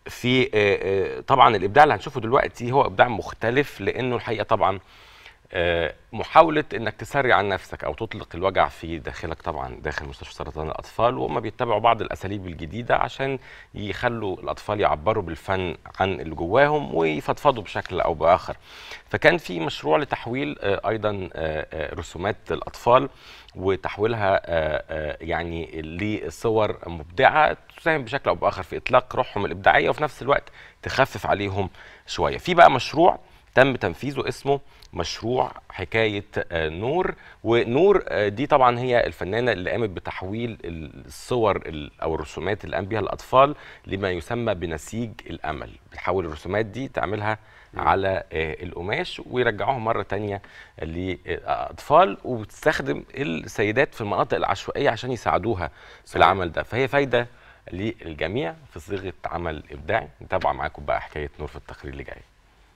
في آه، آه، طبعا الابداع اللي هنشوفه دلوقتي هو ابداع مختلف لانه الحقيقه طبعا آه، محاولة انك تسري عن نفسك او تطلق الوجع في داخلك طبعا داخل مستشفى سرطان الاطفال وهم بيتبعوا بعض الاساليب الجديدة عشان يخلوا الاطفال يعبروا بالفن عن اللي جواهم ويفضفضوا بشكل او باخر فكان في مشروع لتحويل آه، ايضا آه، آه، رسومات الاطفال وتحويلها آه، آه، يعني لصور مبدعه تساهم بشكل او باخر في اطلاق روحهم الابداعيه وفي نفس الوقت تخفف عليهم شويه. في بقى مشروع تم تنفيذه اسمه مشروع حكايه آه، نور ونور آه، دي طبعا هي الفنانه اللي قامت بتحويل الصور ال- او الرسومات اللي قام بيها الاطفال لما يسمى بنسيج الامل بتحول الرسومات دي تعملها على آه، القماش ويرجعوها مره تانية للاطفال وبتستخدم السيدات في المناطق العشوائيه عشان يساعدوها في العمل ده فهي فايده للجميع في صيغه عمل ابداعي نتابع معاكم بقى حكايه نور في التقرير اللي جاي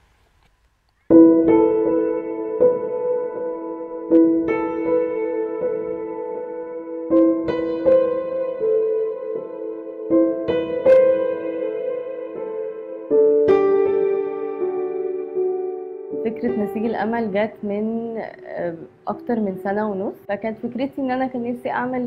فكرة نسيج الأمل جت من آه، أكتر من سنة ونص فكانت فكرتي إن أنا كان نفسي أعمل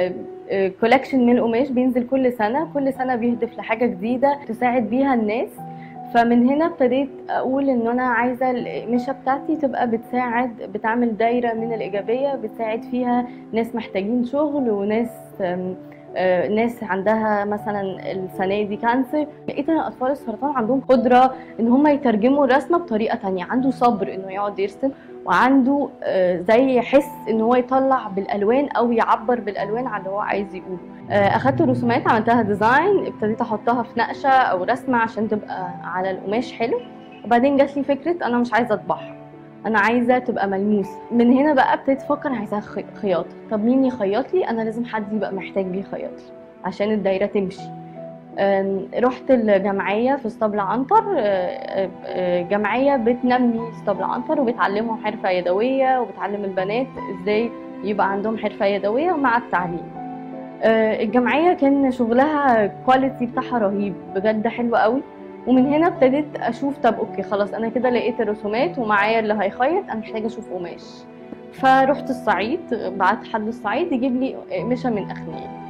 كولكشن من القماش بينزل كل سنة كل سنة بيهدف لحاجة جديدة تساعد بيها الناس فمن هنا ابتديت أقول إن أنا عايزة القماشة بتاعتي تبقى بتساعد بتعمل دايرة من الإيجابية بتساعد فيها ناس محتاجين شغل وناس آم، آه، ناس عندها مثلا السنة دي كانسر لقيت ان اطفال السرطان عندهم قدره ان هم يترجموا الرسمه بطريقه تانية عنده صبر انه يقعد يرسم وعنده آه، زي حس ان هو يطلع بالالوان او يعبر بالالوان على اللي هو عايز يقوله آه، اخدت الرسومات عملتها ديزاين ابتديت احطها في نقشه او رسمه عشان تبقى على القماش حلو وبعدين جات لي فكره انا مش عايزه اطبعها انا عايزه تبقى ملموسه من هنا بقى ابتديت افكر عايزاها خي- خياطه طب مين يخيط لي انا لازم حد يبقى محتاج يخيط لي عشان الدايره تمشي أم، رحت الجمعية في اسطبل عنتر أه، أه، جمعية بتنمي اسطبل عنتر وبتعلمهم حرفة يدوية وبتعلم البنات ازاي يبقى عندهم حرفة يدوية مع التعليم أه، الجمعية كان شغلها كواليتي بتاعها رهيب بجد حلو قوي ومن هنا ابتديت اشوف طب اوكي خلاص انا كده لقيت الرسومات ومعايا اللي هيخيط انا محتاجه اشوف قماش فرحت الصعيد بعت حد الصعيد يجيب لي قماشه من اخنيه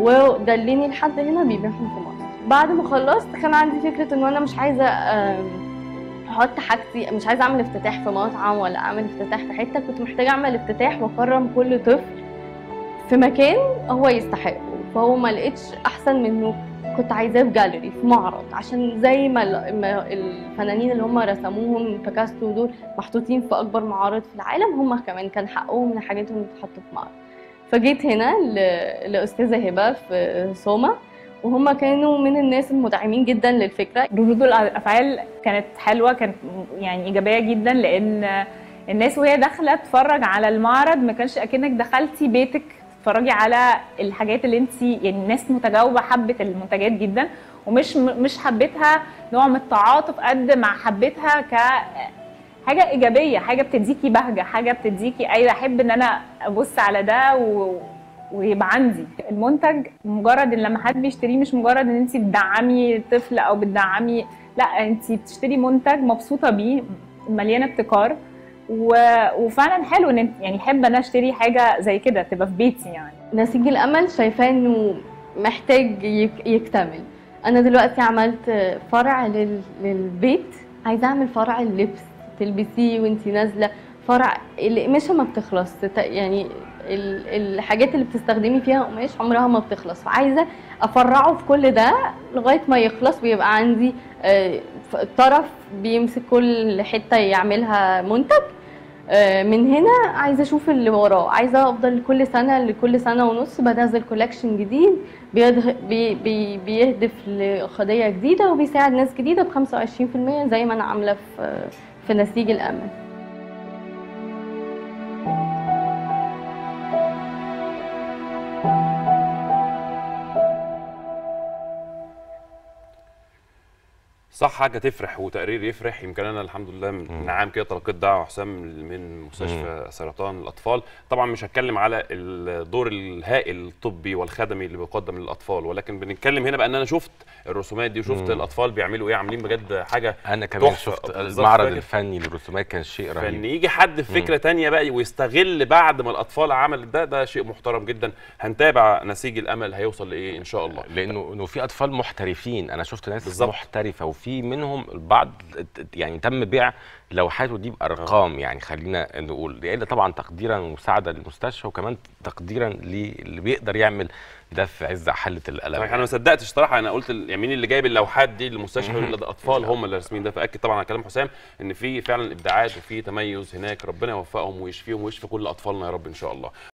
ودلني لحد هنا بيبيعهم في مصر بعد ما خلصت كان عندي فكره ان انا مش عايزه آم، احط حاجتي مش عايزه اعمل افتتاح في مطعم ولا اعمل افتتاح في حته كنت محتاجه اعمل افتتاح واكرم كل طفل في مكان هو يستحقه فهو ما لقيتش احسن منه كنت عايزاه في جاليري في معرض عشان زي ما ال- ما الفنانين اللي هم رسموهم بيكاسو دول محطوطين في اكبر معارض في العالم هم كمان كان حقهم ان حاجاتهم تتحط في معرض فجيت هنا ل- لاستاذه هبه في سوما وهم كانوا من الناس المدعمين جدا للفكره ردود الافعال كانت حلوه كانت يعني ايجابيه جدا لان الناس وهي داخله تتفرج على المعرض ما كانش اكنك دخلتي بيتك تتفرجي على الحاجات اللي انت يعني الناس متجاوبه حبت المنتجات جدا ومش مش حبتها نوع من التعاطف قد ما حبتها ك حاجه ايجابيه حاجه بتديكي بهجه حاجه بتديكي ايوه احب ان انا ابص على ده و... ويبقى عندي المنتج مجرد ان لما حد بيشتريه مش مجرد ان انت بتدعمي طفل او بتدعمي لا انت بتشتري منتج مبسوطه بيه مليانه ابتكار و... وفعلا حلو ان انت يعني احب انا اشتري حاجه زي كده تبقى في بيتي يعني نسيج الامل شايفاه انه محتاج يك- يكتمل انا دلوقتي عملت فرع لل... للبيت عايزه اعمل فرع اللبس تلبسيه وانتي نازله فرع القماشه ما بتخلص ت- يعني ال- الحاجات اللي بتستخدمي فيها قماش عمرها ما بتخلص فعايزه افرعه في كل ده لغايه ما يخلص ويبقى عندي آه، ف- طرف بيمسك كل حته يعملها منتج آه، من هنا عايزه اشوف اللي وراه عايزه افضل كل سنه لكل سنه ونص بنزل كولكشن جديد بيده- بي بي بيهدف لقضيه جديده وبيساعد ناس جديده ب 25% زي ما انا عامله في في نسيج الامل صح حاجه تفرح وتقرير يفرح يمكن انا الحمد لله من عام كده تلقيت دعوه حسام من مستشفى سرطان الاطفال طبعا مش هتكلم على الدور الهائل الطبي والخدمي اللي بيقدم للاطفال ولكن بنتكلم هنا بقى ان انا شفت الرسومات دي وشفت الاطفال بيعملوا ايه عاملين بجد حاجه انا كمان تحفة. شفت بالظبط المعرض فاكر. الفني للرسومات كان شيء فان رهيب يجي حد بفكره تانية بقى ويستغل بعد ما الاطفال عملت ده ده شيء محترم جدا هنتابع نسيج الامل هيوصل لايه ان شاء الله لانه انه في اطفال محترفين انا شفت ناس بالظبط. محترفه وفي منهم البعض يعني تم بيع لوحاته دي بارقام يعني خلينا نقول لان طبعا تقديرا ومساعده للمستشفى وكمان تقديرا للي بيقدر يعمل ده في عز حاله الالم صحيح انا ما صدقتش صراحه انا قلت ال- يعني مين اللي جايب اللوحات دي للمستشفى يقول ده اطفال هم اللي راسمين ده فاكد طبعا على كلام حسام ان في فعلا ابداعات وفي تميز هناك ربنا يوفقهم ويشفيهم ويشفي كل اطفالنا يا رب ان شاء الله